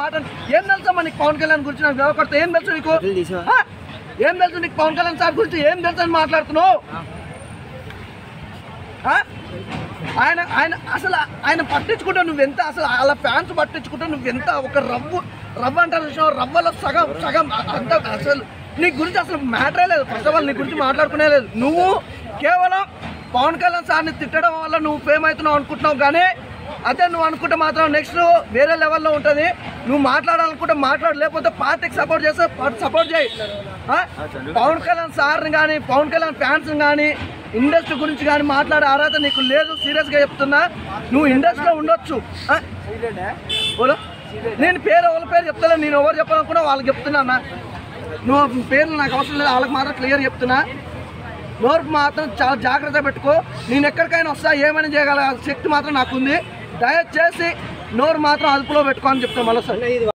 మాట ఏం తెలుసా నీకు పవన్ కళ్యాణ్ గురించి నాకు వ్యవకర్త ఏం తెలుసు నీకు ఆ? ఏం తెలుసు నీకు పవన్ కళ్యాణ్ సార్ గురించి ఏం తెలుసు అని మాట్లాడుతున్నావు ఆ? ఆయన ఆయన అసలు ఆయన పట్టించుకుంటా నువ్వెంత అసలు వాళ్ళ ఫ్యాన్స్ పట్టించుకుంటా నువ్వెంత ఒక రవ్వు రవ్వ అంటారు చూసినావా? రవ్వలో సగం సగం అంత అసలు నీ గురించి అసలు మ్యాటరే లేదు ఫస్ట్ ఆఫ్ ఆల్ నీ గురించి మాట్లాడుకునే లేదు నువ్వు కేవలం పవన్ కళ్యాణ్ సార్ని తిట్టడం వల్ల నువ్వు ఫేమ్ అవుతున్నావు అనుకుంటున్నావు కానీ అదే నువ్వు అనుకుంటే మాత్రం నెక్స్ట్ వేరే లెవెల్లో ఉంటుంది నువ్వు మాట్లాడాలనుకుంటే మాట్లాడు లేకపోతే పార్టీకి సపోర్ట్ చేస్తే సపోర్ట్ చేయి ఆ? పవన్ కళ్యాణ్ సార్ని కానీ పవన్ కళ్యాణ్ ఫ్యాన్స్ని కానీ ఇండస్ట్రీ గురించి కానీ మాట్లాడే అర్హత నీకు లేదు సీరియస్గా చెప్తున్నా నువ్వు ఇండస్ట్రీలో ఉండొచ్చు ఆ? బోలో నేను పేరు ఎవరి పేరు చెప్తలే నేను ఎవరు చెప్పాలనుకున్నా వాళ్ళకి చెప్తున్నా అన్న నువ్వు పేర్లు నాకు అవసరం లేదు వాళ్ళకి మాత్రం క్లియర్ చెప్తున్నా నోరుకు మాత్రం చాలా జాగ్రత్త పెట్టుకో నేను ఎక్కడికైనా వస్తా ఏమైనా చేయగల శక్తి మాత్రం నాకుంది దయచేసి నోరు మాత్రం అదుపులో పెట్టుకో అని చెప్తాను మళ్ళీ